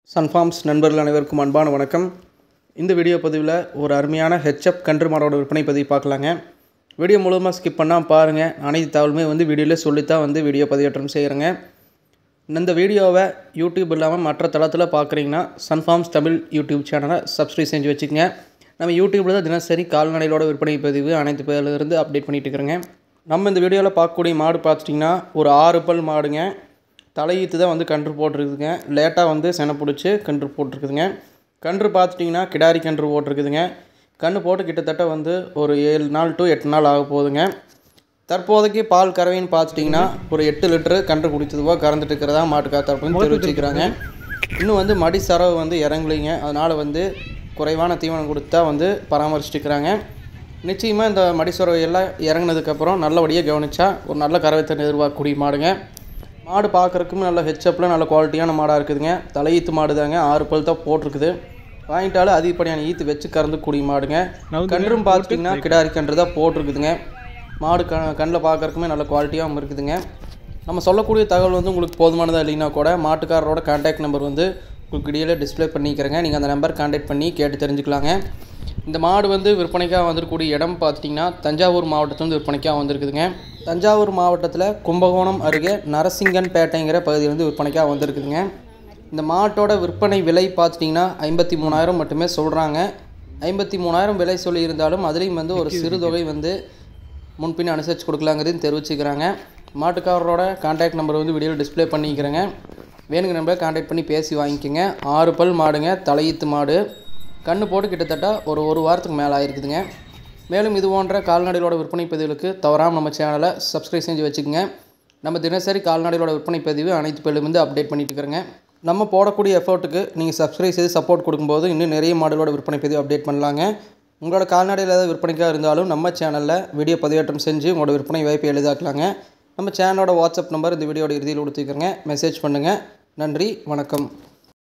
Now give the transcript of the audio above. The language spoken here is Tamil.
சன்ஃபார்ம்ஸ் நண்பர்கள் அனைவருக்கும் அன்பான வணக்கம் இந்த வீடியோ பதிவில் ஒரு அருமையான ஹெச்எப் கன்று மாடோட விற்பனை பதிவு பார்க்கலாங்க வீடியோ முழுவதுமாக ஸ்கிப் பண்ணால் பாருங்கள் அனைத்து தகவலுமே வந்து வீடியோவில் சொல்லித்தான் வந்து வீடியோ பதிவேற்றம் செய்கிறேங்க இந்த வீடியோவை யூடியூப் இல்லாமல் மற்ற தளத்தில் பார்க்குறீங்கன்னா சன்ஃபார்ம்ஸ் தமிழ் யூடியூப் சேனலை சப்ஸ்கிரைப் செஞ்சு வச்சுக்கோங்க நம்ம யூடியூப்பில் தான் தினசரி கால்நடைகளோட விற்பனை பதிவு அனைத்து பேர்லேருந்து அப்டேட் பண்ணிட்டு இருக்கிறேங்க நம்ம இந்த வீடியோவில் பார்க்கக்கூடிய மாடு பார்த்துட்டிங்கன்னா ஒரு ஆறு பல் மாடுங்க தலையீத்து தான் வந்து கன்று போட்டிருக்குதுங்க லேட்டாக வந்து செனை பிடிச்சி கன்று போட்டிருக்குதுங்க கன்று பார்த்துட்டிங்கன்னா கிடாரி கன்று போட்டிருக்குதுங்க கன்று போட்டு கிட்டத்தட்ட வந்து ஒரு ஏழு நாள் டு எட்டு நாள் ஆக போகுதுங்க தற்போதைக்கு பால் கறவைன்னு பார்த்துட்டிங்கன்னா ஒரு எட்டு லிட்டரு கன்று குடித்ததுவோ கறந்துட்டு இருக்கிறதா மாட்டுக்கா தரப்புன்னு தெரிவிச்சுக்கிறாங்க இன்னும் வந்து மடி சரவு வந்து இறங்கலைங்க அதனால் வந்து குறைவான தீவனம் கொடுத்தா வந்து பராமரிச்சுட்டுருக்குறாங்க நிச்சயமாக இந்த மடிசரவை எல்லாம் இறங்கினதுக்கப்புறம் நல்லபடியாக கவனிச்சா ஒரு நல்ல கறவைத்தன் எதிர்பார்க்கக்கூடிய மாடுங்க மாடு பார்க்குறதுக்கும் நல்ல ஹெச்அப்பில் நல்ல குவாலிட்டியான மாடாக இருக்குதுங்க தலையீத்து மாடு தாங்க ஆறு பல் தான் போட்டிருக்குது வாங்கிட்டாலும் அதிகப்படியான ஈத்து வச்சு கறந்துக்கூடிய மாடுங்க கன்றும் பார்த்துட்டிங்கன்னா கிடாரி கன்று தான் போட்டிருக்குதுங்க மாடு க கண்ணில் பார்க்குறக்குமே நல்ல குவாலிட்டியாகவும் இருக்குதுங்க நம்ம சொல்லக்கூடிய தகவல் வந்து உங்களுக்கு போதுமானதாக இல்லைன்னா கூட மாட்டுக்காரரோட கான்டாக்ட் நம்பர் வந்து உங்களுக்கு இடையில டிஸ்ப்ளே பண்ணிக்கிறேங்க நீங்கள் அந்த நம்பர் கான்டாக்ட் பண்ணி கேட்டு தெரிஞ்சுக்கலாங்க இந்த மாடு வந்து விற்பனைக்காக வந்திருக்கக்கூடிய இடம் பார்த்துட்டிங்கன்னா தஞ்சாவூர் மாவட்டத்துலேருந்து விற்பனைக்காக வந்திருக்குதுங்க தஞ்சாவூர் மாவட்டத்தில் கும்பகோணம் அருகே நரசிங்கன்பேட்டைங்கிற பகுதியில் வந்து விற்பனைக்காக வந்திருக்குதுங்க இந்த மாட்டோட விற்பனை விலை பார்த்துட்டிங்கன்னா ஐம்பத்தி மூணாயிரம் மட்டுமே சொல்கிறாங்க ஐம்பத்தி மூணாயிரம் விலை சொல்லியிருந்தாலும் அதுலேயும் வந்து ஒரு சிறு தொகை வந்து முன்பின் அனுசரித்து கொடுக்கலாங்கிறதையும் தெரிவிச்சுக்கிறாங்க மாட்டுக்காரரோட கான்டாக்ட் நம்பர் வந்து வீடியோவில் டிஸ்ப்ளே பண்ணிக்கிறேங்க வேணுங்க நம்பரை கான்டாக்ட் பண்ணி பேசி வாங்கிக்கோங்க ஆறு பல் மாடுங்க தலையீத்து மாடு கண்ணு போட்டு கிட்டத்தட்ட ஒரு ஒரு வாரத்துக்கு மேலே ஆயிருக்குதுங்க மேலும் இது போன்ற கால்நடைகளோட விற்பனை பதிவுகளுக்கு தவறாமல் நம்ம சேனலை சப்ஸ்கிரைப் செஞ்சு வச்சுக்கோங்க நம்ம தினசரி கால்நடைகளோட விற்பனை பதிவு அனைத்து பேர்லையும் வந்து அப்டேட் பண்ணிட்டு இருக்கிறேங்க நம்ம போடக்கூடிய எஃபோர்ட்டுக்கு நீங்கள் சப்ஸ்கிரைப் செய்து சப்போர்ட் கொடுக்கும்போது இன்னும் நிறைய மாடலோட விற்பனை பதிவு அப்டேட் பண்ணலாங்க உங்களோட கால்நடையில் ஏதாவது விற்பனைக்காக இருந்தாலும் நம்ம சேனலில் வீடியோ பதிவேற்றம் செஞ்சு உங்களோட விற்பனை வாய்ப்பை எளிதாக்கலாங்க நம்ம சேனலோட வாட்ஸ்அப் நம்பர் இந்த வீடியோட இறுதியில் கொடுத்துக்கிறேங்க மெசேஜ் பண்ணுங்கள் நன்றி வணக்கம்